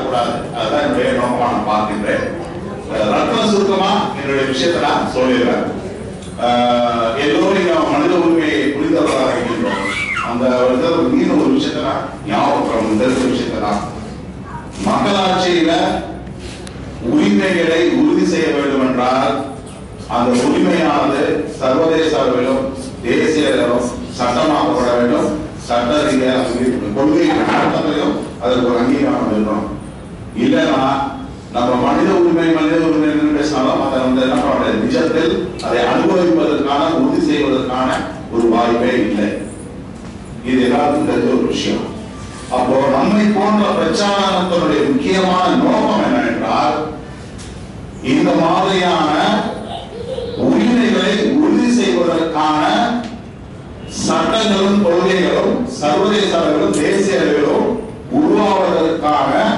வரக்கூடாது அதுதான் என்னுடைய நோக்கமா நான் பார்க்கின்றேன் அஹ் ரத்ன சுருக்கமா என்னுடைய விஷயத்தை நான் சொல்லிடுறேன் அஹ் எல்லோரும் இங்க மனித உரிமையை புரிந்தவர்களாக இருக்கின்றோம் அந்த ஒரு மீன் ஒரு விஷயத்தை நான் ஞாபகம் தெரிஞ்ச விஷயத்தை நான் மக்களாட்சியில உரிமைகளை உறுதி செய்ய வேண்டும் என்றால் அந்த உரிமையானது சர்வதேச அளவிலும் தேசிய அளவிலும் சட்டமாக்கப்பட வேண்டும் சட்ட ரீதியாக அங்கீகரிக்கப்படும். கொள்கை சட்டத்திலையும் அதற்கு ஒரு அங்கீகாரம் இருக்கணும் இல்லைன்னா நம்ம மனித உரிமை மனித உரிமை என்று பேசினாலும் அதை வந்து என்ன பண்ண நிஜத்தில் அதை அனுபவிப்பதற்கான உறுதி செய்வதற்கான ஒரு வாய்ப்பே இல்லை இது எல்லாருக்கும் தெரிஞ்ச ஒரு விஷயம் அப்போ நம்மை போன்ற பிரச்சாரத்தினுடைய முக்கியமான நோக்கம் என்னவென்றால் இந்த மாதிரியான உரிமைகளை உறுதி செய்வதற்கான சட்டங்களும் கொள்கைகளும் சர்வதேச அளவிலும் தேசிய அளவிலும் உருவாவதற்கான